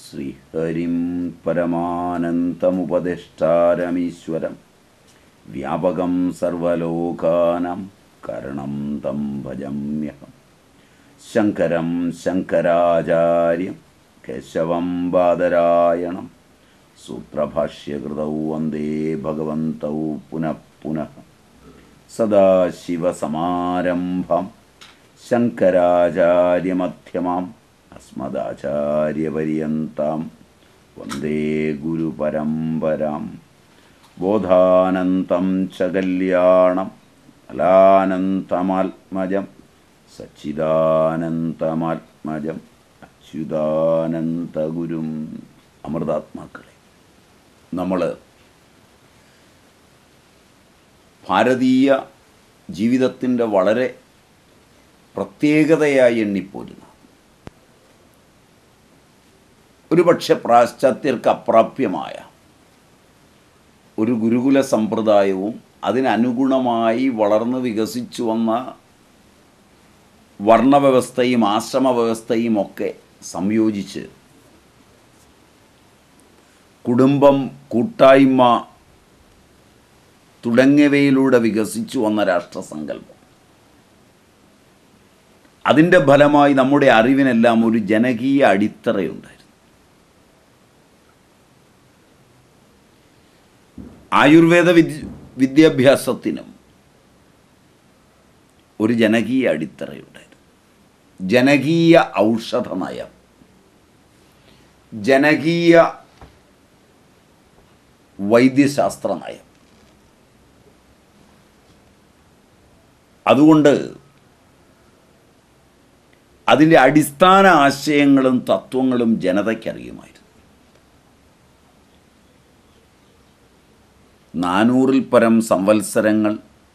ശ്രീഹരിം പരമാനന്തമുപദിഷ്ടാരമീശ്വരം വ്യാപകം സർവലോകാനാം കരണം തം ഭജമ്യഹം ശങ്കരം ശങ്കരാചാര്യം കേശവം ബാദരായണം സൂത്രഭാഷ്യകൃതൗ വന്ദേ ഭഗവന്തൗ പുനഃ പുനഃ സദാശിവസമാരംഭം ശങ്കരാചാര്യമധ്യമാം അസ്മദാചാര്യപര്യന്താം വന്ദേ ഗുരുപരമ്പരാം ബോധാനന്തം ച കല്യാണം ഫലാനന്തമാത്മജം സച്ചിദാനന്തമാത്മജം അച്യുതാനന്തഗുരും അമൃതാത്മാക്കളെ നമ്മൾ ഭാരതീയ ജീവിതത്തിൻ്റെ വളരെ പ്രത്യേകതയായി എണ്ണിപ്പോരുന്ന ഒരുപക്ഷെ പാശ്ചാത്യർക്ക് അപ്രാപ്യമായ ഒരു ഗുരുകുല സമ്പ്രദായവും അതിനനുഗുണമായി വളർന്ന് വികസിച്ചു വന്ന വർണ്ണവ്യവസ്ഥയും ആശ്രമവ്യവസ്ഥയും ഒക്കെ സംയോജിച്ച് കുടുംബം കൂട്ടായ്മ തുടങ്ങിയവയിലൂടെ വികസിച്ചു വന്ന രാഷ്ട്രസങ്കല്പം അതിൻ്റെ ഫലമായി നമ്മുടെ അറിവിനെല്ലാം ഒരു ജനകീയ അടിത്തറയുണ്ടായിരുന്നു ആയുർവേദ വിദ്യ വിദ്യാഭ്യാസത്തിനും ഒരു ജനകീയ അടിത്തറയുണ്ടായിരുന്നു ജനകീയ ഔഷധ നയം ജനകീയ വൈദ്യശാസ്ത്ര നയം അതുകൊണ്ട് അതിൻ്റെ അടിസ്ഥാന ആശയങ്ങളും തത്വങ്ങളും ജനതയ്ക്കറിയുമായിരുന്നു നാനൂറിൽ പരം സംവത്സരങ്ങൾ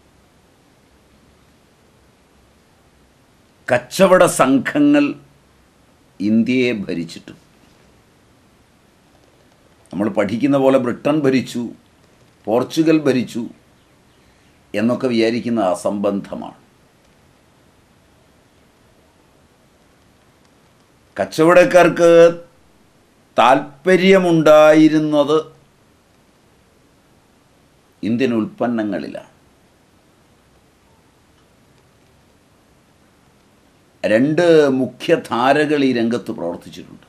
കച്ചവട സംഘങ്ങൾ ഇന്ത്യയെ ഭരിച്ചിട്ടു നമ്മൾ പഠിക്കുന്ന പോലെ ബ്രിട്ടൻ ഭരിച്ചു പോർച്ചുഗൽ ഭരിച്ചു എന്നൊക്കെ വിചാരിക്കുന്ന അസംബന്ധമാണ് കച്ചവടക്കാർക്ക് താല്പര്യമുണ്ടായിരുന്നത് ഇന്ത്യൻ ഉൽപ്പന്നങ്ങളിലാണ് രണ്ട് മുഖ്യധാരകൾ ഈ രംഗത്ത് പ്രവർത്തിച്ചിട്ടുണ്ട്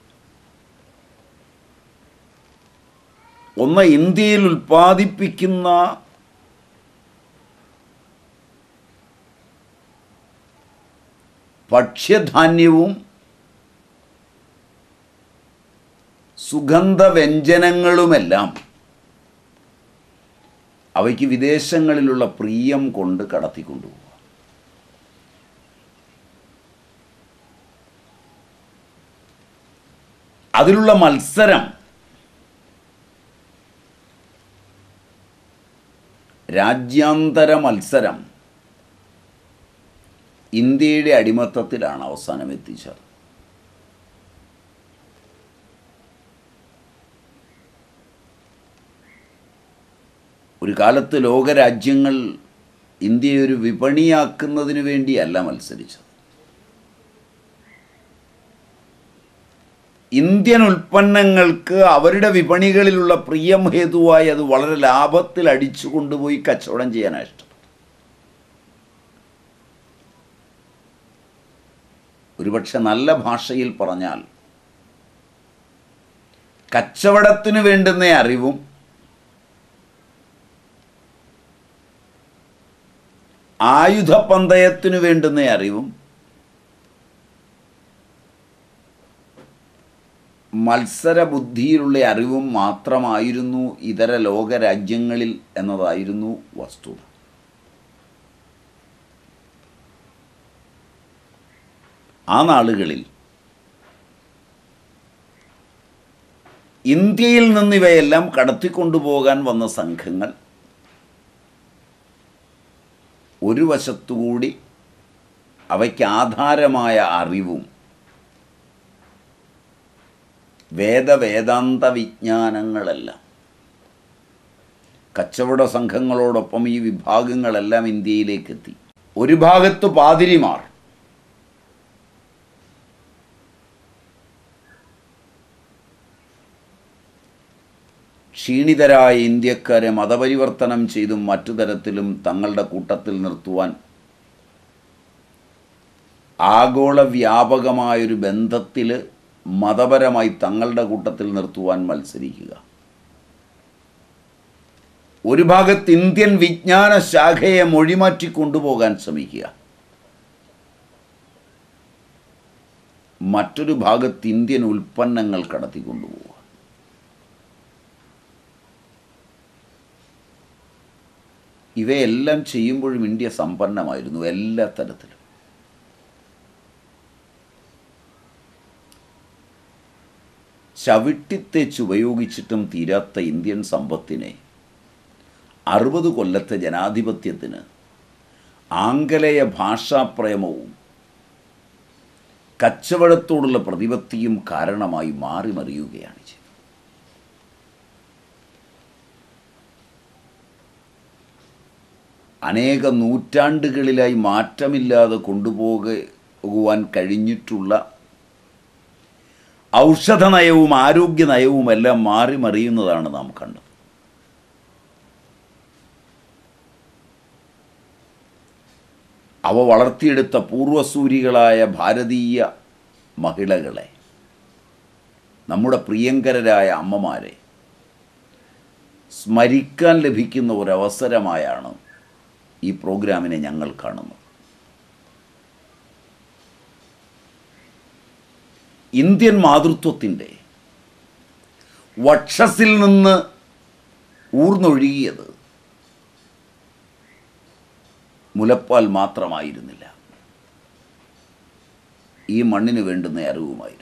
ഒന്ന് ഇന്ത്യയിൽ ഉൽപ്പാദിപ്പിക്കുന്ന ഭക്ഷ്യധാന്യവും സുഗന്ധവ്യഞ്ജനങ്ങളുമെല്ലാം അവയ്ക്ക് വിദേശങ്ങളിലുള്ള പ്രിയം കൊണ്ട് കടത്തിക്കൊണ്ടുപോകുക അതിലുള്ള മത്സരം രാജ്യാന്തര മത്സരം ഇന്ത്യയുടെ അടിമത്തത്തിലാണ് അവസാനം എത്തിച്ചത് ഒരു കാലത്ത് ലോകരാജ്യങ്ങൾ ഇന്ത്യയെ ഒരു വിപണിയാക്കുന്നതിന് വേണ്ടിയല്ല മത്സരിച്ചത് ഇന്ത്യൻ ഉൽപ്പന്നങ്ങൾക്ക് അവരുടെ വിപണികളിലുള്ള പ്രിയം ഹേതുവായി അത് വളരെ ലാഭത്തിൽ അടിച്ചു കൊണ്ടുപോയി കച്ചവടം ചെയ്യാനാണ് ഇഷ്ടം ഒരുപക്ഷെ നല്ല ഭാഷയിൽ പറഞ്ഞാൽ കച്ചവടത്തിന് വേണ്ടുന്ന അറിവും ആയുധപന്തയത്തിനു വേണ്ടുന്ന അറിവും മത്സരബുദ്ധിയിലുള്ള അറിവും മാത്രമായിരുന്നു ഇതര ലോകരാജ്യങ്ങളിൽ എന്നതായിരുന്നു വസ്തുത ആ നാളുകളിൽ ഇന്ത്യയിൽ നിന്ന് ഇവയെല്ലാം കടത്തിക്കൊണ്ടുപോകാൻ വന്ന സംഘങ്ങൾ ഒരു വശത്തുകൂടി അവയ്ക്ക് ആധാരമായ അറിവും വേദവേദാന്ത വിജ്ഞാനങ്ങളെല്ലാം കച്ചവട സംഘങ്ങളോടൊപ്പം ഈ വിഭാഗങ്ങളെല്ലാം ഇന്ത്യയിലേക്ക് എത്തി ഒരു ഭാഗത്ത് പാതിരിമാർ ക്ഷീണിതരായ ഇന്ത്യക്കാരെ മതപരിവർത്തനം ചെയ്തും മറ്റു തരത്തിലും തങ്ങളുടെ കൂട്ടത്തിൽ നിർത്തുവാൻ ആഗോള വ്യാപകമായൊരു ബന്ധത്തിൽ മതപരമായി തങ്ങളുടെ കൂട്ടത്തിൽ നിർത്തുവാൻ മത്സരിക്കുക ഒരു ഭാഗത്ത് ഇന്ത്യൻ വിജ്ഞാന ശാഖയെ മൊഴിമാറ്റി കൊണ്ടുപോകാൻ ശ്രമിക്കുക മറ്റൊരു ഭാഗത്ത് ഇന്ത്യൻ ഉൽപ്പന്നങ്ങൾ കടത്തിക്കൊണ്ടുപോവുക ഇവയെല്ലാം ചെയ്യുമ്പോഴും ഇന്ത്യ സമ്പന്നമായിരുന്നു എല്ലാ തരത്തിലും ചവിട്ടിത്തേച്ച് ഉപയോഗിച്ചിട്ടും തീരാത്ത ഇന്ത്യൻ സമ്പത്തിനെ അറുപത് കൊല്ലത്തെ ജനാധിപത്യത്തിന് ആംഗലേയ ഭാഷാപ്രേമവും കച്ചവടത്തോടുള്ള പ്രതിപത്തിയും കാരണമായി മാറി മറിയുകയാണ് ചെയ്തത് അനേക നൂറ്റാണ്ടുകളിലായി മാറ്റമില്ലാതെ കൊണ്ടുപോകുവാൻ കഴിഞ്ഞിട്ടുള്ള ഔഷധ നയവും ആരോഗ്യ നയവും എല്ലാം മാറി മറിയുന്നതാണ് നാം കണ്ടത് അവ വളർത്തിയെടുത്ത പൂർവസൂരികളായ ഭാരതീയ മഹിളകളെ നമ്മുടെ പ്രിയങ്കരരായ അമ്മമാരെ സ്മരിക്കാൻ ലഭിക്കുന്ന ഒരവസരമായാണ് ഈ പ്രോഗ്രാമിനെ ഞങ്ങൾ കാണുന്നത് ഇന്ത്യൻ മാതൃത്വത്തിൻ്റെ വക്ഷസിൽ നിന്ന് ഊർന്നൊഴുകിയത് മുലപ്പാൽ മാത്രമായിരുന്നില്ല ഈ മണ്ണിന് വേണ്ടുന്ന അറിവുമായിരുന്നു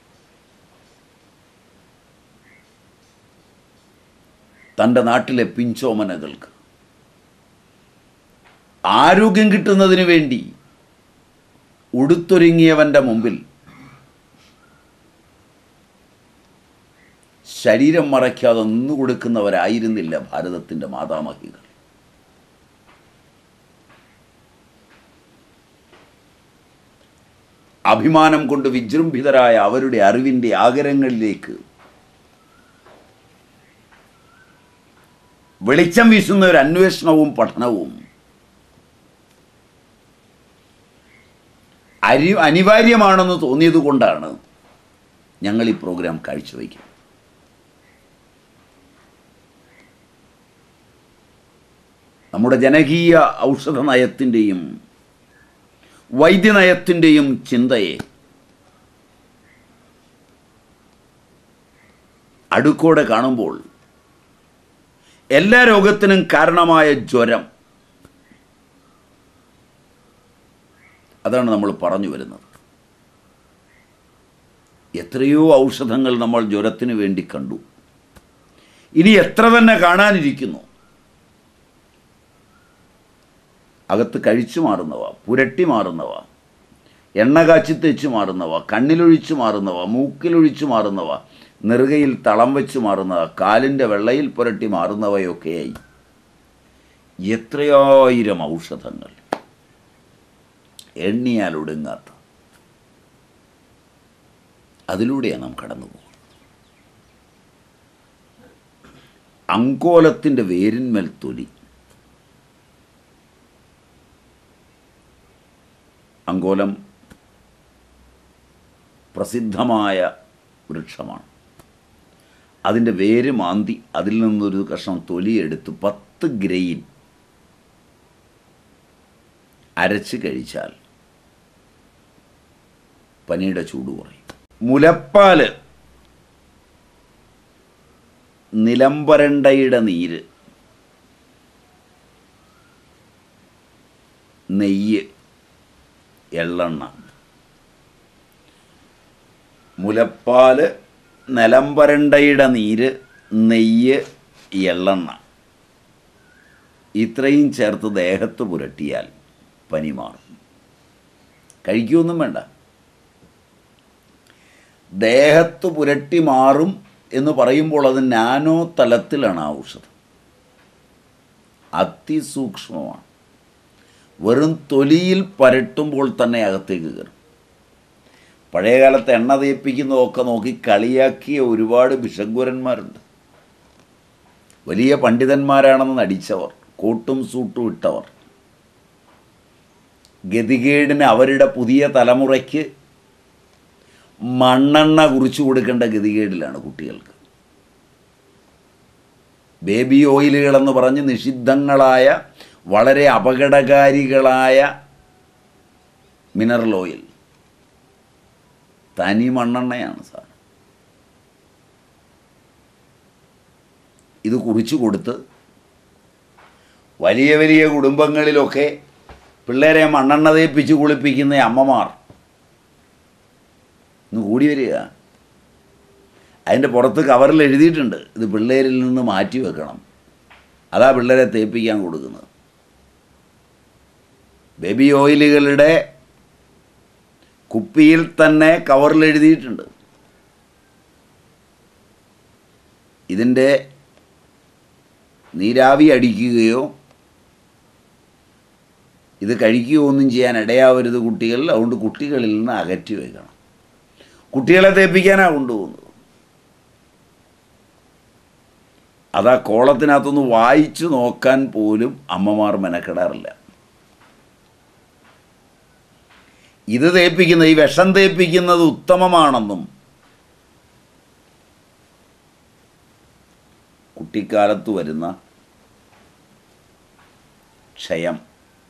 തൻ്റെ നാട്ടിലെ പിഞ്ചോമനകൾക്ക് ആരോഗ്യം കിട്ടുന്നതിന് വേണ്ടി ഉടുത്തൊരുങ്ങിയവൻ്റെ മുമ്പിൽ ശരീരം മറയ്ക്കാതെ നിന്നു കൊടുക്കുന്നവരായിരുന്നില്ല ഭാരതത്തിൻ്റെ മാതാമഹികൾ അഭിമാനം കൊണ്ട് വിജൃംഭിതരായ അവരുടെ അറിവിൻ്റെ ആകരങ്ങളിലേക്ക് വെളിച്ചം വീശുന്ന ഒരു അന്വേഷണവും പഠനവും അരി അനിവാര്യമാണെന്ന് തോന്നിയത് കൊണ്ടാണ് ഞങ്ങൾ ഈ പ്രോഗ്രാം കാഴ്ചവെക്കുന്നത് നമ്മുടെ ജനകീയ ഔഷധ നയത്തിൻ്റെയും വൈദ്യനയത്തിൻ്റെയും ചിന്തയെ അടുക്കോടെ കാണുമ്പോൾ എല്ലാ രോഗത്തിനും കാരണമായ ജ്വരം അതാണ് നമ്മൾ പറഞ്ഞു വരുന്നത് എത്രയോ ഔഷധങ്ങൾ നമ്മൾ ജ്വരത്തിന് വേണ്ടി കണ്ടു ഇനി എത്ര തന്നെ കാണാനിരിക്കുന്നു അകത്ത് കഴിച്ചു മാറുന്നവ പുരട്ടി മാറുന്നവ എണ്ണ കാച്ചി തേച്ച് മാറുന്നവ കണ്ണിലൊഴിച്ചു മാറുന്നവ മൂക്കിലൊഴിച്ചു മാറുന്നവ നെറുകയിൽ തളം വെച്ച് മാറുന്നവ കാലിൻ്റെ വെള്ളയിൽ പുരട്ടി മാറുന്നവയൊക്കെയായി എത്രയായിരം ഔഷധങ്ങൾ എണ്ണിയാൽ ഒടുങ്ങാത്ത അതിലൂടെയാണ് നാം കടന്നു പോകുന്നത് അങ്കോലത്തിൻ്റെ വേരിന്മേൽ തൊലി അങ്കോലം പ്രസിദ്ധമായ വൃക്ഷമാണ് അതിൻ്റെ വേര് മാന്തി അതിൽ നിന്നൊരു കഷ്ണം തൊലിയെടുത്ത് പത്ത് ഗ്രെയിൻ അരച്ച് കഴിച്ചാൽ പനിയുടെ ചൂട് കുറയും മുലപ്പാല് നിലംപരണ്ടയുടെ നീര് നെയ്യ് എള്ളെണ്ണ മുലപ്പാല് നിലംപരണ്ടയുടെ നീര് നെയ്യ് എള്ളെണ്ണ ഇത്രയും ചേർത്ത് ദേഹത്ത് പുരട്ടിയാൽ പനി മാറും കഴിക്കുകയൊന്നും വേണ്ട ദേഹത്ത് പുരട്ടി മാറും എന്ന് പറയുമ്പോൾ അത് നാനോ തലത്തിലാണ് ആ ഔഷധം അതിസൂക്ഷ്മമാണ് വെറും തൊലിയിൽ പരട്ടുമ്പോൾ തന്നെ അകത്തേക്ക് കയറും പഴയകാലത്ത് എണ്ണ തേപ്പിക്കുന്നതൊക്കെ നോക്കി കളിയാക്കിയ ഒരുപാട് ഭിഷഗ്വരന്മാരുണ്ട് വലിയ പണ്ഡിതന്മാരാണെന്ന് നടിച്ചവർ കോട്ടും സൂട്ടും ഇട്ടവർ ഗതികേടിന് അവരുടെ പുതിയ തലമുറയ്ക്ക് മണ്ണെണ്ണ കുറിച്ചു കൊടുക്കേണ്ട ഗതികേടിലാണ് കുട്ടികൾക്ക് ബേബി ഓയിലുകളെന്ന് പറഞ്ഞ് നിഷിദ്ധങ്ങളായ വളരെ അപകടകാരികളായ മിനറൽ ഓയിൽ തനി മണ്ണെണ്ണയാണ് സാർ ഇത് കുറിച്ചു കൊടുത്ത് വലിയ വലിയ കുടുംബങ്ങളിലൊക്കെ പിള്ളേരെ മണ്ണെണ്ണ തേപ്പിച്ച് കുളിപ്പിക്കുന്ന അമ്മമാർ ഇന്ന് കൂടി വരിക അതിൻ്റെ പുറത്ത് കവറിൽ എഴുതിയിട്ടുണ്ട് ഇത് പിള്ളേരിൽ നിന്ന് മാറ്റി വെക്കണം അതാ പിള്ളേരെ തേപ്പിക്കാൻ കൊടുക്കുന്നത് ബേബി ഓയിലുകളുടെ കുപ്പിയിൽ തന്നെ കവറിൽ എഴുതിയിട്ടുണ്ട് ഇതിൻ്റെ നീരാവി അടിക്കുകയോ ഇത് കഴിക്കുകയോ ഒന്നും ചെയ്യാൻ ഇടയാവരുത് കുട്ടികൾ അതുകൊണ്ട് കുട്ടികളിൽ നിന്ന് അകറ്റി വയ്ക്കണം കുട്ടികളെ തേപ്പിക്കാനാണ് കൊണ്ടുപോകുന്നത് അതാ കോളത്തിനകത്തൊന്ന് വായിച്ചു നോക്കാൻ പോലും അമ്മമാർ മെനക്കെടാറില്ല ഇത് തേപ്പിക്കുന്ന ഈ വിഷം തേപ്പിക്കുന്നത് ഉത്തമമാണെന്നും കുട്ടിക്കാലത്ത് വരുന്ന ക്ഷയം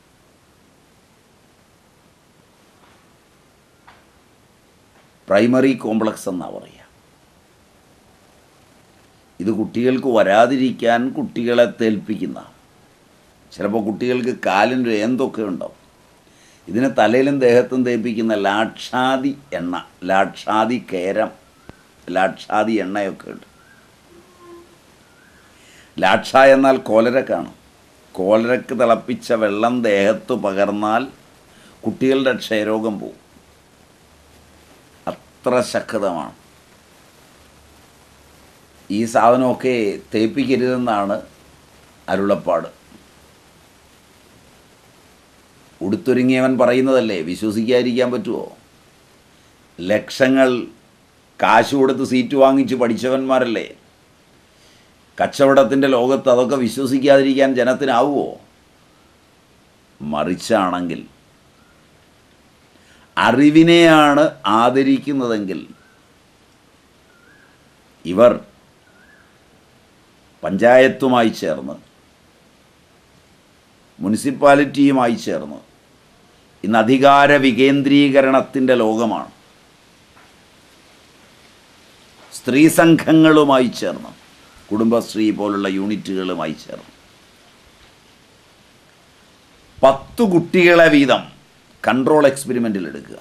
പ്രൈമറി കോംപ്ലക്സ് എന്നാണ് പറയുക ഇത് കുട്ടികൾക്ക് വരാതിരിക്കാൻ കുട്ടികളെ തേൽപ്പിക്കുന്ന ചിലപ്പോൾ കുട്ടികൾക്ക് കാലിൻ്റെ എന്തൊക്കെ ഉണ്ടാവും ഇതിനെ തലയിലും ദേഹത്തും തേപ്പിക്കുന്ന ലാക്ഷാദി എണ്ണ ലാക്ഷാദി കേരം ലാക്ഷാദി എണ്ണയൊക്കെ ഉണ്ട് ലാക്ഷ എന്നാൽ കോലരക്കാണ് കോലരക്ക് തിളപ്പിച്ച വെള്ളം ദേഹത്ത് പകർന്നാൽ കുട്ടികളുടെ ക്ഷയരോഗം പോകും അത്ര ശക്തമാണ് ഈ സാധനമൊക്കെ തേപ്പിക്കരുതെന്നാണ് അരുളപ്പാട് ഉടുത്തൊരുങ്ങിയവൻ പറയുന്നതല്ലേ വിശ്വസിക്കാതിരിക്കാൻ പറ്റുമോ ലക്ഷങ്ങൾ കാശ് കൊടുത്ത് സീറ്റ് വാങ്ങിച്ച് പഠിച്ചവന്മാരല്ലേ കച്ചവടത്തിൻ്റെ ലോകത്ത് അതൊക്കെ വിശ്വസിക്കാതിരിക്കാൻ ജനത്തിനാവുമോ മറിച്ചാണെങ്കിൽ അറിവിനെയാണ് ആദരിക്കുന്നതെങ്കിൽ ഇവർ പഞ്ചായത്തുമായി ചേർന്ന് മുനിസിപ്പാലിറ്റിയുമായി ചേർന്ന് ഇന്ന് അധികാര വികേന്ദ്രീകരണത്തിൻ്റെ ലോകമാണ് സ്ത്രീ സംഘങ്ങളുമായി ചേർന്ന് കുടുംബശ്രീ പോലുള്ള യൂണിറ്റുകളുമായി ചേർന്ന് പത്തു കുട്ടികളെ വീതം കൺട്രോൾ എക്സ്പെരിമെൻറ്റിൽ എടുക്കുക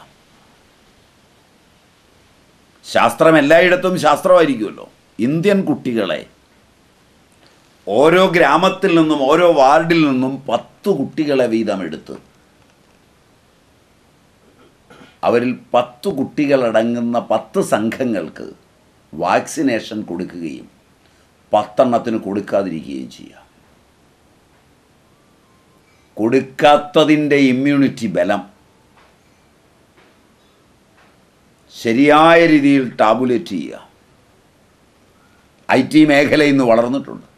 ശാസ്ത്രം എല്ലായിടത്തും ശാസ്ത്രമായിരിക്കുമല്ലോ ഇന്ത്യൻ കുട്ടികളെ ഓരോ ഗ്രാമത്തിൽ നിന്നും ഓരോ വാർഡിൽ നിന്നും പത്ത് കുട്ടികളെ വീതം എടുത്ത് അവരിൽ പത്ത് കുട്ടികളടങ്ങുന്ന പത്ത് സംഘങ്ങൾക്ക് വാക്സിനേഷൻ കൊടുക്കുകയും പത്തെണ്ണത്തിന് കൊടുക്കാതിരിക്കുകയും ചെയ്യുക കൊടുക്കാത്തതിൻ്റെ ഇമ്മ്യൂണിറ്റി ബലം ശരിയായ രീതിയിൽ ടാബുലേറ്റ് ചെയ്യുക ഐ ടി മേഖല ഇന്ന് വളർന്നിട്ടുണ്ട്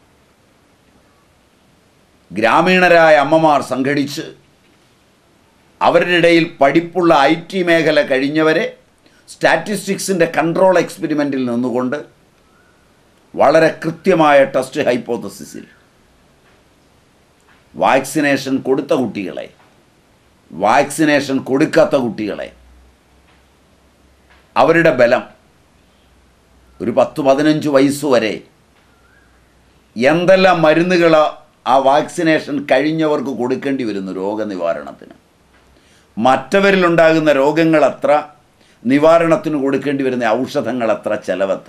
ഗ്രാമീണരായ അമ്മമാർ സംഘടിച്ച് അവരുടെ ഇടയിൽ പഠിപ്പുള്ള ഐ ടി മേഖല കഴിഞ്ഞവരെ സ്റ്റാറ്റിസ്റ്റിക്സിൻ്റെ കൺട്രോൾ എക്സ്പെരിമെൻറ്റിൽ നിന്നുകൊണ്ട് വളരെ കൃത്യമായ ടെസ്റ്റ് ഹൈപ്പോത്തസിസിൽ വാക്സിനേഷൻ കൊടുത്ത കുട്ടികളെ വാക്സിനേഷൻ കൊടുക്കാത്ത കുട്ടികളെ അവരുടെ ബലം ഒരു പത്ത് പതിനഞ്ച് വയസ്സ് വരെ എന്തെല്ലാം മരുന്നുകൾ ആ വാക്സിനേഷൻ കഴിഞ്ഞവർക്ക് കൊടുക്കേണ്ടി വരുന്നു രോഗനിവാരണത്തിന് മറ്റവരിലുണ്ടാകുന്ന രോഗങ്ങൾ എത്ര നിവാരണത്തിന് കൊടുക്കേണ്ടി വരുന്ന ഔഷധങ്ങൾ എത്ര ചെലവെത്ര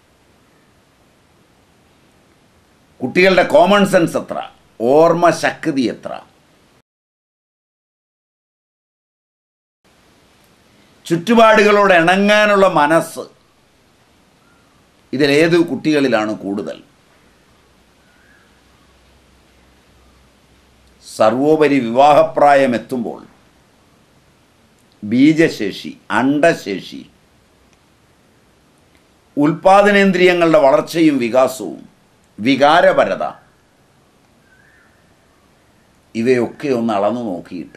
കുട്ടികളുടെ കോമൺ സെൻസ് എത്ര ഓർമ്മ ശക്തി എത്ര ചുറ്റുപാടുകളോട് ഇണങ്ങാനുള്ള മനസ്സ് ഇതിലേത് കുട്ടികളിലാണ് കൂടുതൽ സർവോപരി വിവാഹപ്രായം എത്തുമ്പോൾ ബീജശേഷി അണ്ടശേഷി ഉൽപാദനേന്ദ്രിയങ്ങളുടെ വളർച്ചയും വികാസവും വികാരപരത ഇവയൊക്കെ ഒന്ന് അളന്നു നോക്കിയിട്ട്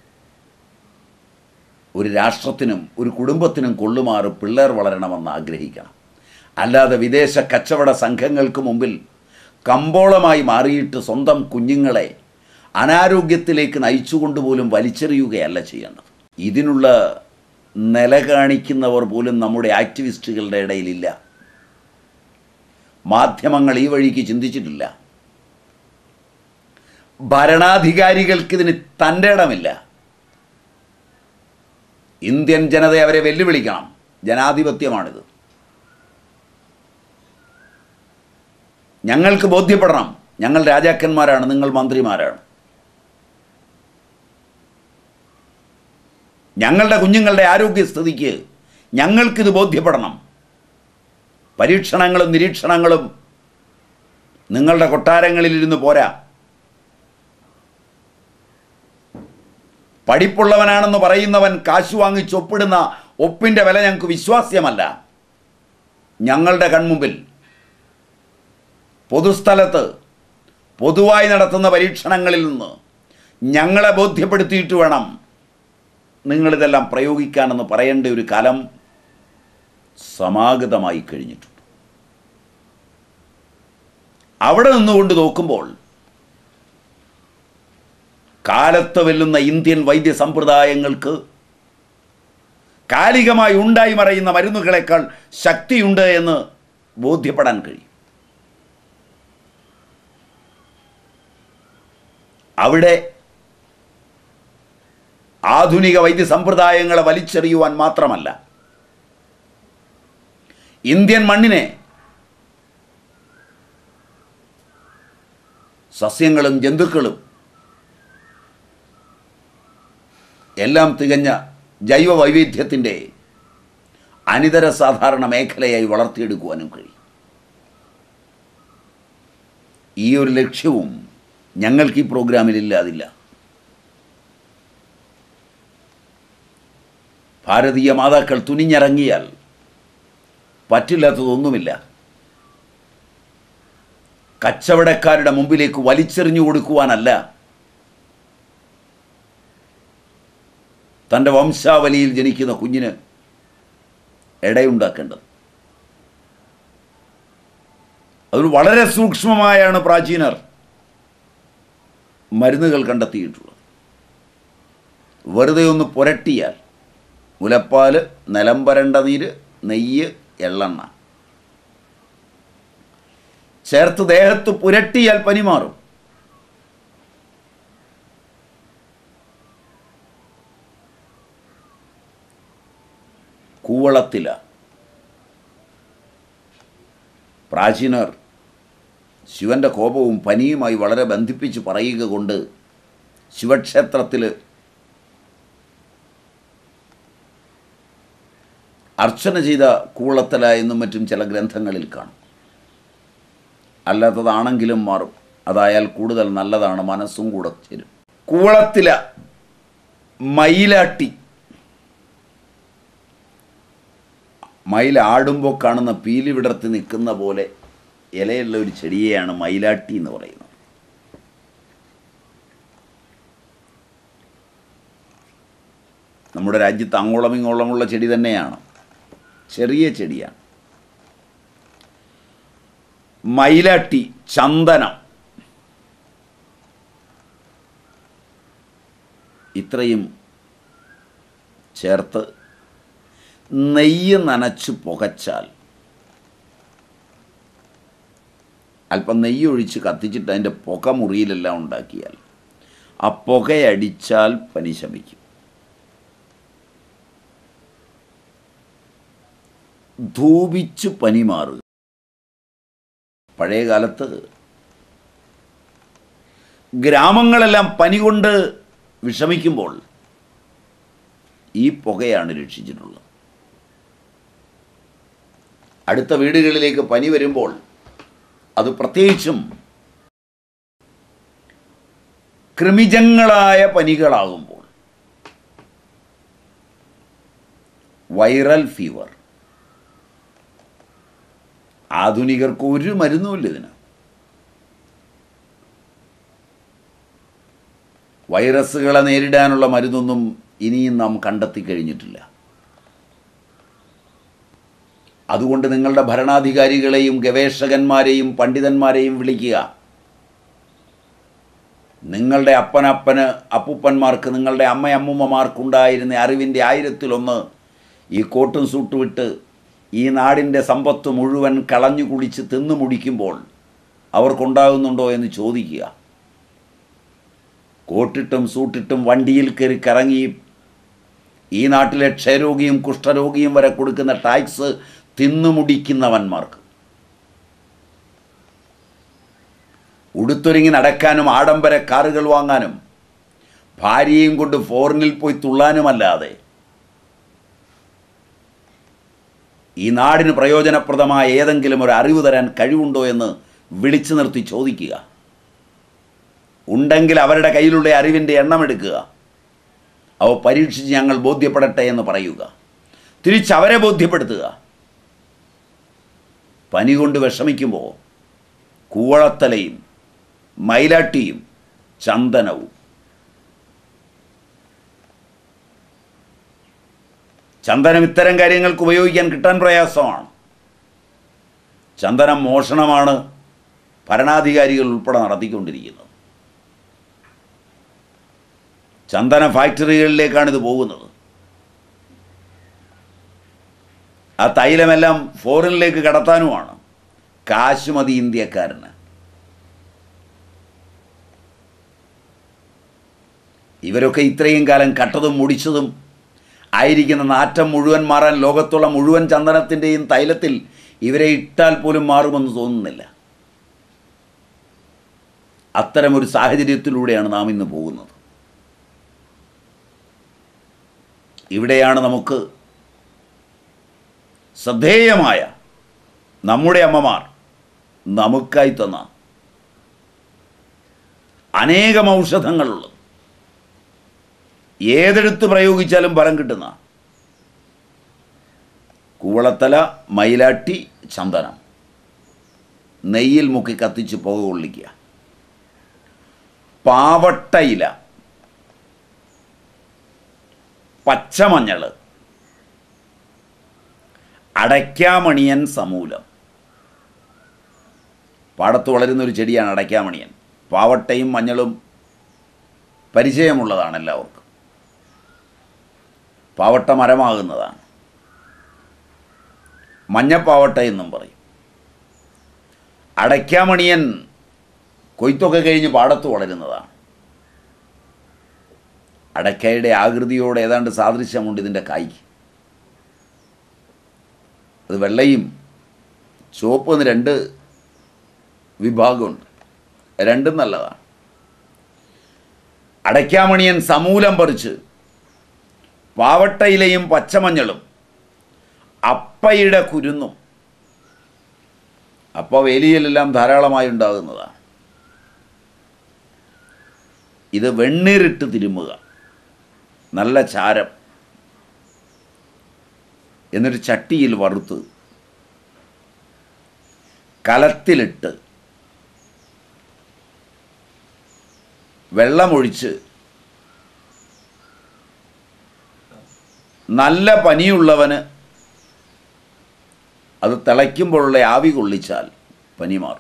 ഒരു രാഷ്ട്രത്തിനും ഒരു കുടുംബത്തിനും കൊള്ളുമാറ് പിള്ളേർ വളരണമെന്ന് ആഗ്രഹിക്കണം അല്ലാതെ വിദേശ കച്ചവട സംഘങ്ങൾക്ക് മുമ്പിൽ കമ്പോളമായി മാറിയിട്ട് സ്വന്തം കുഞ്ഞുങ്ങളെ അനാരോഗ്യത്തിലേക്ക് നയിച്ചുകൊണ്ടുപോലും വലിച്ചെറിയുകയല്ല ചെയ്യേണ്ടത് ഇതിനുള്ള നില കാണിക്കുന്നവർ പോലും നമ്മുടെ ആക്ടിവിസ്റ്റുകളുടെ ഇടയിലില്ല മാധ്യമങ്ങൾ ഈ വഴിക്ക് ചിന്തിച്ചിട്ടില്ല ഭരണാധികാരികൾക്കിതിന് തൻ്റെ ഇടമില്ല ഇന്ത്യൻ ജനതയെ അവരെ വെല്ലുവിളിക്കണം ജനാധിപത്യമാണിത് ഞങ്ങൾക്ക് ബോധ്യപ്പെടണം ഞങ്ങൾ രാജാക്കന്മാരാണ് നിങ്ങൾ മന്ത്രിമാരാണ് ഞങ്ങളുടെ കുഞ്ഞുങ്ങളുടെ ആരോഗ്യസ്ഥിതിക്ക് ഞങ്ങൾക്കിത് ബോധ്യപ്പെടണം പരീക്ഷണങ്ങളും നിരീക്ഷണങ്ങളും നിങ്ങളുടെ കൊട്ടാരങ്ങളിലിരുന്ന് പോരാ പഠിപ്പുള്ളവനാണെന്ന് പറയുന്നവൻ കാശ് വാങ്ങിച്ച് ഒപ്പിടുന്ന ഒപ്പിൻ്റെ വില ഞങ്ങൾക്ക് വിശ്വാസ്യമല്ല ഞങ്ങളുടെ കൺമുമ്പിൽ പൊതുസ്ഥലത്ത് പൊതുവായി നടത്തുന്ന പരീക്ഷണങ്ങളിൽ നിന്ന് ഞങ്ങളെ ബോധ്യപ്പെടുത്തിയിട്ട് വേണം നിങ്ങളിതെല്ലാം പ്രയോഗിക്കാനെന്ന് പറയേണ്ട ഒരു കാലം സമാഗതമായി കഴിഞ്ഞിട്ടുണ്ട് അവിടെ നിന്നുകൊണ്ട് നോക്കുമ്പോൾ കാലത്ത് വെല്ലുന്ന ഇന്ത്യൻ വൈദ്യ സമ്പ്രദായങ്ങൾക്ക് കാലികമായി ഉണ്ടായി മറയുന്ന മരുന്നുകളെക്കാൾ ശക്തിയുണ്ട് എന്ന് ബോധ്യപ്പെടാൻ കഴിയും അവിടെ ആധുനിക വൈദ്യ സമ്പ്രദായങ്ങളെ വലിച്ചെറിയുവാൻ മാത്രമല്ല ഇന്ത്യൻ മണ്ണിനെ സസ്യങ്ങളും ജന്തുക്കളും എല്ലാം തികഞ്ഞ ജൈവ വൈവിധ്യത്തിൻ്റെ അനിതര സാധാരണ മേഖലയായി വളർത്തിയെടുക്കുവാനും കഴിയും ഈ ഒരു ലക്ഷ്യവും ഞങ്ങൾക്ക് ഈ പ്രോഗ്രാമിൽ ഇല്ലാതില്ല ഭാരതീയ മാതാക്കൾ തുനിഞ്ഞിറങ്ങിയാൽ പറ്റില്ലാത്തതൊന്നുമില്ല കച്ചവടക്കാരുടെ മുമ്പിലേക്ക് വലിച്ചെറിഞ്ഞു കൊടുക്കുവാനല്ല തൻ്റെ വംശാവലിയിൽ ജനിക്കുന്ന കുഞ്ഞിന് ഇടയുണ്ടാക്കേണ്ടത് അതിൽ വളരെ സൂക്ഷ്മമായാണ് പ്രാചീനർ മരുന്നുകൾ കണ്ടെത്തിയിട്ടുള്ളത് വെറുതെ ഒന്ന് പുരട്ടിയാൽ മുലപ്പാല് നിലംപരണ്ട നീര് നെയ്യ് എള്ളെണ്ണ ചേർത്ത് ദേഹത്ത് പുരട്ടിയാൽ പനി മാറും കൂവളത്തില പ്രാചീനർ ശിവന്റെ കോപവും പനിയുമായി വളരെ ബന്ധിപ്പിച്ച് പറയുക കൊണ്ട് ശിവക്ഷേത്രത്തിൽ അർച്ചന ചെയ്ത കൂളത്തല എന്നും മറ്റും ചില ഗ്രന്ഥങ്ങളിൽ കാണും അല്ലാത്തതാണെങ്കിലും മാറും അതായാൽ കൂടുതൽ നല്ലതാണ് മനസ്സും കൂടെ ചേരും കൂളത്തില മയിലാട്ടി മയിൽ ആടുമ്പോൾ കാണുന്ന പീലി വിടർത്തി നിൽക്കുന്ന പോലെ ഇലയുള്ള ഒരു ചെടിയെയാണ് മയിലാട്ടി എന്ന് പറയുന്നത് നമ്മുടെ രാജ്യത്ത് അങ്ങോളം ഇങ്ങോളമുള്ള ചെടി തന്നെയാണ് ചെറിയ ചെടിയാണ് മയിലാട്ടി ചന്ദനം ഇത്രയും ചേർത്ത് നെയ്യ് നനച്ച് പുകച്ചാൽ അല്പം നെയ്യ് ഒഴിച്ച് കത്തിച്ചിട്ട് അതിൻ്റെ പുക മുറിയിലെല്ലാം ഉണ്ടാക്കിയാൽ ആ പുകയടിച്ചാൽ പനി ശമിക്കും ധൂപിച്ച് പനി മാറുക പഴയ കാലത്ത് ഗ്രാമങ്ങളെല്ലാം പനി കൊണ്ട് വിഷമിക്കുമ്പോൾ ഈ പുകയാണ് രക്ഷിച്ചിട്ടുള്ളത് അടുത്ത വീടുകളിലേക്ക് പനി വരുമ്പോൾ അത് പ്രത്യേകിച്ചും കൃമിജങ്ങളായ പനികളാകുമ്പോൾ വൈറൽ ഫീവർ ആധുനികർക്ക് ഒരു മരുന്നുമില്ല ഇതിന് വൈറസുകളെ നേരിടാനുള്ള മരുന്നൊന്നും ഇനിയും നാം കണ്ടെത്തി കഴിഞ്ഞിട്ടില്ല അതുകൊണ്ട് നിങ്ങളുടെ ഭരണാധികാരികളെയും ഗവേഷകന്മാരെയും പണ്ഡിതന്മാരെയും വിളിക്കുക നിങ്ങളുടെ അപ്പനപ്പന് അപ്പൂപ്പന്മാർക്ക് നിങ്ങളുടെ അമ്മയമ്മൂമ്മമാർക്കുണ്ടായിരുന്ന അറിവിൻ്റെ ആയിരത്തിലൊന്ന് ഈ കോട്ടും സൂട്ടും ഇട്ട് ഈ നാടിൻ്റെ സമ്പത്ത് മുഴുവൻ കളഞ്ഞു കുടിച്ച് തിന്നു മുടിക്കുമ്പോൾ അവർക്കുണ്ടാകുന്നുണ്ടോ എന്ന് ചോദിക്കുക കോട്ടിട്ടും സൂട്ടിട്ടും വണ്ടിയിൽ കയറി കറങ്ങി ഈ നാട്ടിലെ ക്ഷയരോഗിയും കുഷ്ഠരോഗിയും വരെ കൊടുക്കുന്ന ടാക്സ് തിന്നു മുടിക്കുന്നവന്മാർക്ക് ഉടുത്തൊരുങ്ങി നടക്കാനും ആഡംബര കാറുകൾ വാങ്ങാനും ഭാര്യയും കൊണ്ട് ഫോറിനിൽ പോയി തുള്ളാനുമല്ലാതെ ഈ നാടിന് പ്രയോജനപ്രദമായ ഏതെങ്കിലും ഒരു അറിവ് തരാൻ കഴിവുണ്ടോ എന്ന് വിളിച്ചു നിർത്തി ചോദിക്കുക ഉണ്ടെങ്കിൽ അവരുടെ കയ്യിലുള്ള അറിവിൻ്റെ എണ്ണം എടുക്കുക അവ പരീക്ഷിച്ച് ഞങ്ങൾ ബോധ്യപ്പെടട്ടെ എന്ന് പറയുക തിരിച്ചവരെ ബോധ്യപ്പെടുത്തുക പനി കൊണ്ട് വിഷമിക്കുമ്പോൾ കൂവളത്തലയും മൈലാട്ടിയും ചന്ദനവും ചന്ദനം ഇത്തരം കാര്യങ്ങൾക്ക് ഉപയോഗിക്കാൻ കിട്ടാൻ പ്രയാസമാണ് ചന്ദനം മോഷണമാണ് ഭരണാധികാരികൾ ഉൾപ്പെടെ നടത്തിക്കൊണ്ടിരിക്കുന്നത് ചന്ദന ഫാക്ടറികളിലേക്കാണ് ഇത് പോകുന്നത് ആ തൈലമെല്ലാം ഫോറിനിലേക്ക് കടത്താനുമാണ് കാശ് മതി ഇന്ത്യക്കാരന് ഇവരൊക്കെ ഇത്രയും കാലം കട്ടതും മുടിച്ചതും ആയിരിക്കുന്ന നാറ്റം മുഴുവൻ മാറാൻ ലോകത്തുള്ള മുഴുവൻ ചന്ദനത്തിൻ്റെയും തൈലത്തിൽ ഇവരെ ഇട്ടാൽ പോലും മാറുമെന്ന് തോന്നുന്നില്ല അത്തരമൊരു സാഹചര്യത്തിലൂടെയാണ് നാം ഇന്ന് പോകുന്നത് ഇവിടെയാണ് നമുക്ക് ശ്രദ്ധേയമായ നമ്മുടെ അമ്മമാർ നമുക്കായി തന്ന അനേകം ഔഷധങ്ങളുള്ളത് ഏതെടുത്ത് പ്രയോഗിച്ചാലും ഫലം കിട്ടുന്ന കൂവളത്തല മയിലാട്ടി ചന്ദനം നെയ്യിൽ മുക്കി കത്തിച്ച് പുക കൊള്ളിക്കുക പാവട്ടയില പച്ചമഞ്ഞൾ അടയ്ക്കാമണിയൻ സമൂലം പാടത്ത് വളരുന്ന ഒരു ചെടിയാണ് അടയ്ക്കാമണിയൻ പാവട്ടയും മഞ്ഞളും പരിചയമുള്ളതാണ് എല്ലാവർക്കും പാവട്ട മരമാകുന്നതാണ് മഞ്ഞപ്പാവട്ട എന്നും പറയും അടയ്ക്കാമണിയൻ കൊയ്ത്തൊക്കെ കഴിഞ്ഞ് പാടത്ത് വളരുന്നതാണ് അടയ്ക്കയുടെ ആകൃതിയോട് ഏതാണ്ട് സാദൃശ്യമുണ്ട് ഇതിൻ്റെ കായ്ക്ക് അത് വെള്ളയും ചുവപ്പ് എന്ന് രണ്ട് വിഭാഗമുണ്ട് രണ്ടും നല്ലതാണ് അടയ്ക്കാമണിയൻ സമൂലം പറിച്ച് പാവട്ടയിലയും പച്ചമഞ്ഞളും അപ്പയുടെ കുരുന്നും അപ്പ വേലിയിലെല്ലാം ധാരാളമായി ഉണ്ടാകുന്നതാണ് ഇത് വെണ്ണീറിട്ട് തിരുമുക നല്ല ചാരം എന്നിട്ട് ചട്ടിയിൽ വറുത്ത് കലത്തിലിട്ട് വെള്ളമൊഴിച്ച് നല്ല പനിയുള്ളവന് അത് തിളയ്ക്കുമ്പോഴുള്ള ആവി കൊള്ളിച്ചാൽ പനി മാറും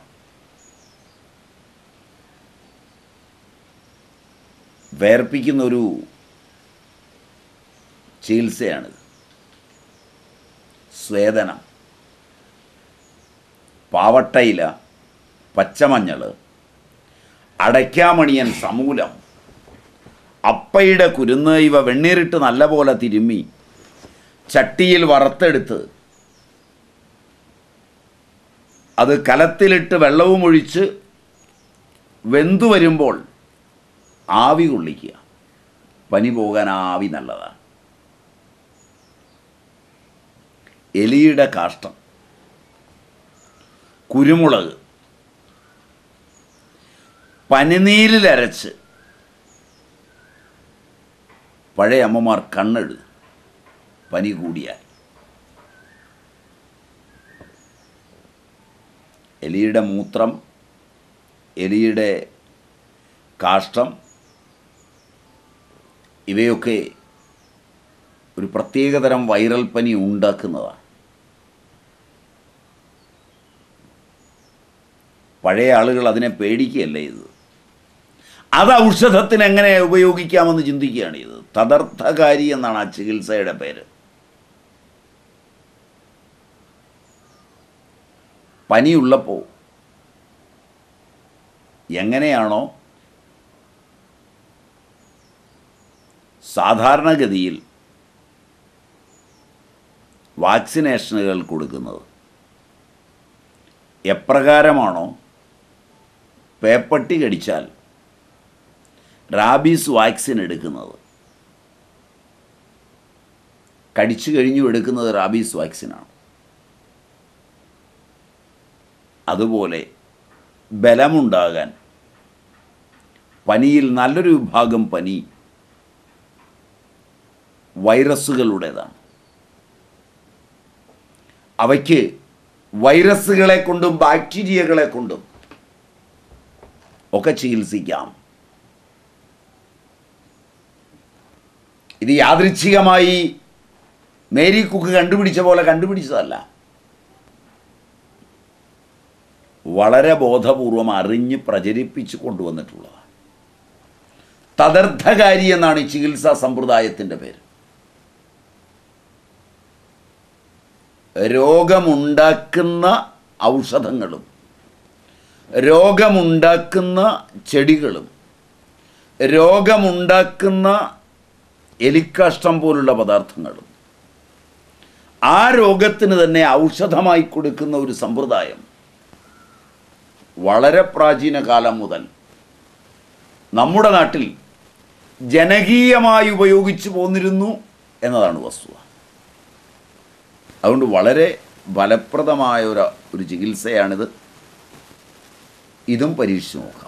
വേർപ്പിക്കുന്ന ഒരു ചികിത്സയാണിത് സ്വേദനം പാവട്ടയില പച്ചമഞ്ഞൾ അടയ്ക്കാമണിയൻ സമൂലം അപ്പയുടെ കുരുന്ന് ഇവ വെണ്ണീറിട്ട് നല്ലപോലെ തിരുമ്മി ചട്ടിയിൽ വറുത്തെടുത്ത് അത് കലത്തിലിട്ട് വെള്ളവും ഒഴിച്ച് വെന്തു വരുമ്പോൾ ആവി കൊള്ളിക്കുക പനി പോകാൻ ആവി നല്ലതാണ് എലിയുടെ കാഷ്ടം കുരുമുളക് പനിനീരിലരച്ച് പഴയ അമ്മമാർ കണ്ണെഴു പനി കൂടിയാൽ എലിയുടെ മൂത്രം എലിയുടെ കാഷ്ടം ഇവയൊക്കെ ഒരു പ്രത്യേകതരം വൈറൽ പനി ഉണ്ടാക്കുന്നതാണ് പഴയ ആളുകൾ അതിനെ പേടിക്കുകയല്ല ഇത് അത് ഔഷധത്തിന് എങ്ങനെ ഉപയോഗിക്കാമെന്ന് ചിന്തിക്കുകയാണ് ഇത് തദർത്ഥകാരി എന്നാണ് ആ ചികിത്സയുടെ പേര് പനിയുള്ളപ്പോൾ എങ്ങനെയാണോ സാധാരണഗതിയിൽ വാക്സിനേഷനുകൾ കൊടുക്കുന്നത് എപ്രകാരമാണോ പേപ്പട്ടി കടിച്ചാൽ റാബീസ് വാക്സിൻ എടുക്കുന്നത് കടിച്ചു കഴിഞ്ഞു എടുക്കുന്നത് റാബീസ് വാക്സിനാണ് അതുപോലെ ബലമുണ്ടാകാൻ പനിയിൽ നല്ലൊരു വിഭാഗം പനി വൈറസുകളുടേതാണ് അവയ്ക്ക് വൈറസുകളെ കൊണ്ടും ബാക്ടീരിയകളെ കൊണ്ടും ഒക്കെ ചികിത്സിക്കാം ഇത് യാദൃച്ഛികമായി മേരി കുക്ക് കണ്ടുപിടിച്ച പോലെ കണ്ടുപിടിച്ചതല്ല വളരെ ബോധപൂർവം അറിഞ്ഞ് പ്രചരിപ്പിച്ച് കൊണ്ടുവന്നിട്ടുള്ളതാണ് തദർത്ഥകാരി എന്നാണ് ഈ ചികിത്സാ സമ്പ്രദായത്തിൻ്റെ പേര് രോഗമുണ്ടാക്കുന്ന ഔഷധങ്ങളും രോഗമുണ്ടാക്കുന്ന ചെടികളും രോഗമുണ്ടാക്കുന്ന എലിക്കാഷ്ടം പോലുള്ള പദാർത്ഥങ്ങളും ആ രോഗത്തിന് തന്നെ ഔഷധമായി കൊടുക്കുന്ന ഒരു സമ്പ്രദായം വളരെ പ്രാചീന കാലം മുതൽ നമ്മുടെ നാട്ടിൽ ജനകീയമായി ഉപയോഗിച്ചു പോന്നിരുന്നു എന്നതാണ് വസ്തുത അതുകൊണ്ട് വളരെ ഫലപ്രദമായ ഒരു ഒരു ചികിത്സയാണിത് ഇതും പരീക്ഷിച്ച് നോക്കാം